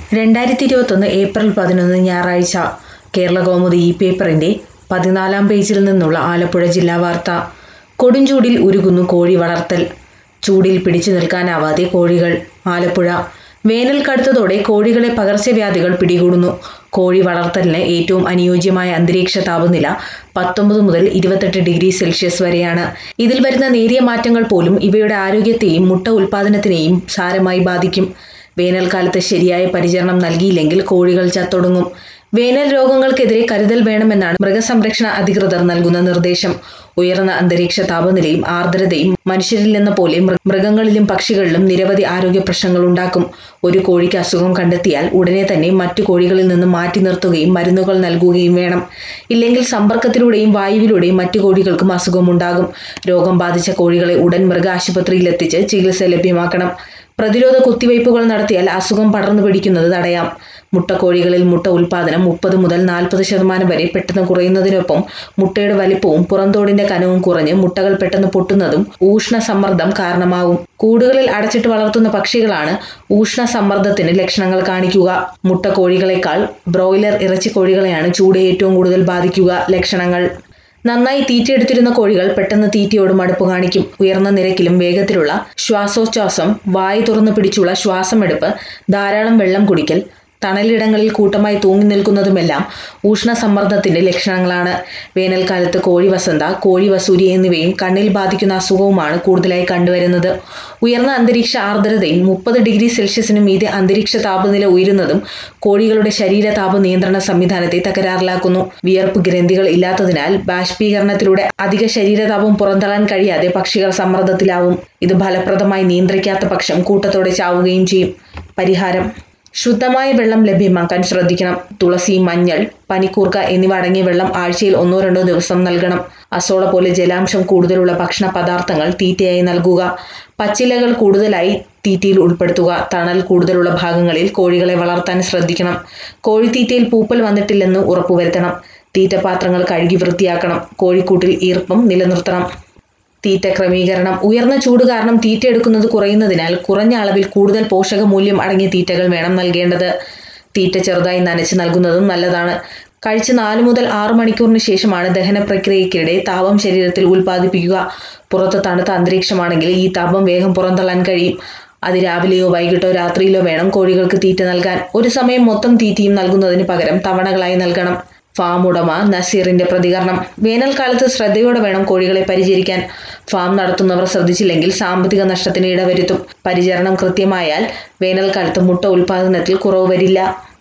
രണ്ടായിരത്തി ഇരുപത്തൊന്ന് ഏപ്രിൽ പതിനൊന്ന് ഞായറാഴ്ച കേരളകൗമുദി ഈ പേപ്പറിന്റെ പതിനാലാം പേജിൽ നിന്നുള്ള ആലപ്പുഴ ജില്ലാ വാർത്ത കൊടുംചൂടിൽ ഉരുകുന്നു കോഴി വളർത്തൽ ചൂടിൽ പിടിച്ചു നിൽക്കാനാവാതെ കോഴികൾ ആലപ്പുഴ വേനൽ കടുത്തതോടെ കോഴികളെ പകർച്ചവ്യാധികൾ പിടികൂടുന്നു കോഴി വളർത്തലിന് ഏറ്റവും അനുയോജ്യമായ അന്തരീക്ഷ താപനില പത്തൊമ്പത് മുതൽ ഇരുപത്തെട്ട് ഡിഗ്രി സെൽഷ്യസ് വരെയാണ് ഇതിൽ വരുന്ന നേരിയ മാറ്റങ്ങൾ പോലും ഇവയുടെ ആരോഗ്യത്തെയും മുട്ട ഉൽപ്പാദനത്തിനെയും സാരമായി ബാധിക്കും വേനൽക്കാലത്ത് ശരിയായ പരിചരണം നൽകിയില്ലെങ്കിൽ കോഴികൾ ചത്തൊടുങ്ങും വേനൽ രോഗങ്ങൾക്കെതിരെ കരുതൽ വേണമെന്നാണ് മൃഗസംരക്ഷണ അധികൃതർ നൽകുന്ന നിർദ്ദേശം ഉയർന്ന അന്തരീക്ഷ താപനിലയും ആർദ്രതയും മനുഷ്യരിലെന്ന പോലെ മൃ- മൃഗങ്ങളിലും പക്ഷികളിലും നിരവധി ആരോഗ്യ പ്രശ്നങ്ങൾ ഉണ്ടാക്കും ഒരു കോഴിക്ക് അസുഖം കണ്ടെത്തിയാൽ ഉടനെ തന്നെ മറ്റു കോഴികളിൽ നിന്ന് മാറ്റി നിർത്തുകയും മരുന്നുകൾ നൽകുകയും വേണം ഇല്ലെങ്കിൽ സമ്പർക്കത്തിലൂടെയും വായുവിലൂടെയും മറ്റു കോഴികൾക്കും അസുഖമുണ്ടാകും രോഗം ബാധിച്ച കോഴികളെ ഉടൻ മൃഗാശുപത്രിയിൽ എത്തിച്ച് ചികിത്സ ലഭ്യമാക്കണം പ്രതിരോധ കുത്തിവയ്പ്പുകൾ നടത്തിയാൽ അസുഖം പടർന്നു പിടിക്കുന്നത് തടയാം മുട്ടക്കോഴികളിൽ മുട്ട ഉൽപാദനം മുപ്പത് മുതൽ നാൽപ്പത് ശതമാനം വരെ പെട്ടെന്ന് കുറയുന്നതിനൊപ്പം മുട്ടയുടെ വലിപ്പവും പുറന്തോടിന്റെ കനവും കുറഞ്ഞ് മുട്ടകൾ പെട്ടെന്ന് പൊട്ടുന്നതും ഊഷ്ണ സമ്മർദ്ദം കാരണമാകും കൂടുകളിൽ അടച്ചിട്ട് വളർത്തുന്ന പക്ഷികളാണ് ഊഷ്ണ സമ്മർദ്ദത്തിന് ലക്ഷണങ്ങൾ കാണിക്കുക മുട്ടക്കോഴികളെക്കാൾ ബ്രോയിലർ ഇറച്ചിക്കോഴികളെയാണ് ചൂട് ഏറ്റവും കൂടുതൽ ബാധിക്കുക ലക്ഷണങ്ങൾ നന്നായി തീറ്റയെടുത്തിരുന്ന കോഴികൾ പെട്ടെന്ന് തീറ്റയോട് മടുപ്പ് കാണിക്കും ഉയർന്ന നിരക്കിലും വേഗത്തിലുള്ള ശ്വാസോച്ഛ്വാസം വായു തുറന്നു പിടിച്ചുള്ള ശ്വാസമെടുപ്പ് ധാരാളം വെള്ളം കുടിക്കൽ തണലിടങ്ങളിൽ കൂട്ടമായി തൂങ്ങി നിൽക്കുന്നതുമെല്ലാം ഊഷ്ണസമ്മർദ്ദത്തിന്റെ ലക്ഷണങ്ങളാണ് വേനൽക്കാലത്ത് കോഴി വസന്ത കോഴി വസൂരി എന്നിവയും കണ്ണിൽ ബാധിക്കുന്ന അസുഖവുമാണ് കൂടുതലായി കണ്ടുവരുന്നത് ഉയർന്ന അന്തരീക്ഷ ആർദ്രതയും മുപ്പത് ഡിഗ്രി സെൽഷ്യസിന് മീതെ അന്തരീക്ഷ താപനില ഉയരുന്നതും കോഴികളുടെ ശരീര താപ നിയന്ത്രണ സംവിധാനത്തെ തകരാറിലാക്കുന്നു വിയർപ്പ് ഗ്രന്ഥികൾ ഇല്ലാത്തതിനാൽ ബാഷ്പീകരണത്തിലൂടെ അധിക ശരീരതാപം പുറന്തള്ളാൻ കഴിയാതെ പക്ഷികൾ സമ്മർദ്ദത്തിലാവും ഇത് ഫലപ്രദമായി നിയന്ത്രിക്കാത്ത പക്ഷം കൂട്ടത്തോടെ ചാവുകയും ചെയ്യും പരിഹാരം ശുദ്ധമായ വെള്ളം ലഭ്യമാക്കാൻ ശ്രദ്ധിക്കണം തുളസി മഞ്ഞൾ പനിക്കൂർക്ക എന്നിവ അടങ്ങിയ വെള്ളം ആഴ്ചയിൽ ഒന്നോ രണ്ടോ ദിവസം നൽകണം അസോള പോലെ ജലാംശം കൂടുതലുള്ള ഭക്ഷണ പദാർത്ഥങ്ങൾ തീറ്റയായി നൽകുക പച്ചിലകൾ കൂടുതലായി തീറ്റയിൽ ഉൾപ്പെടുത്തുക തണൽ കൂടുതലുള്ള ഭാഗങ്ങളിൽ കോഴികളെ വളർത്താൻ ശ്രദ്ധിക്കണം കോഴിത്തീറ്റയിൽ പൂപ്പൽ വന്നിട്ടില്ലെന്ന് ഉറപ്പുവരുത്തണം തീറ്റപാത്രങ്ങൾ കഴുകി വൃത്തിയാക്കണം കോഴിക്കൂട്ടിൽ ഈർപ്പം നിലനിർത്തണം തീറ്റ ക്രമീകരണം ഉയർന്ന ചൂട് കാരണം തീറ്റ എടുക്കുന്നത് കുറയുന്നതിനാൽ കുറഞ്ഞ അളവിൽ കൂടുതൽ പോഷക മൂല്യം അടങ്ങിയ തീറ്റകൾ വേണം നൽകേണ്ടത് തീറ്റ ചെറുതായി നനച്ച് നൽകുന്നതും നല്ലതാണ് കഴിച്ച് നാല് മുതൽ ആറ് മണിക്കൂറിന് ശേഷമാണ് ദഹന പ്രക്രിയയ്ക്കിടെ താപം ശരീരത്തിൽ ഉൽപ്പാദിപ്പിക്കുക പുറത്ത് തണുത്ത അന്തരീക്ഷമാണെങ്കിൽ ഈ താപം വേഗം പുറന്തള്ളാൻ കഴിയും അതിരാവിലെയോ വൈകിട്ടോ രാത്രിയിലോ വേണം കോഴികൾക്ക് തീറ്റ നൽകാൻ ഒരു സമയം മൊത്തം തീറ്റയും നൽകുന്നതിന് പകരം തവണകളായി നൽകണം ഫാം ഉടമ നസീറിന്റെ പ്രതികരണം വേനൽക്കാലത്ത് ശ്രദ്ധയോടെ വേണം കോഴികളെ പരിചരിക്കാൻ ഫാം നടത്തുന്നവർ ശ്രദ്ധിച്ചില്ലെങ്കിൽ സാമ്പത്തിക നഷ്ടത്തിന് ഇടവരുത്തും പരിചരണം കൃത്യമായാൽ വേനൽക്കാലത്ത് മുട്ട ഉൽപാദനത്തിൽ കുറവ് വരില്ല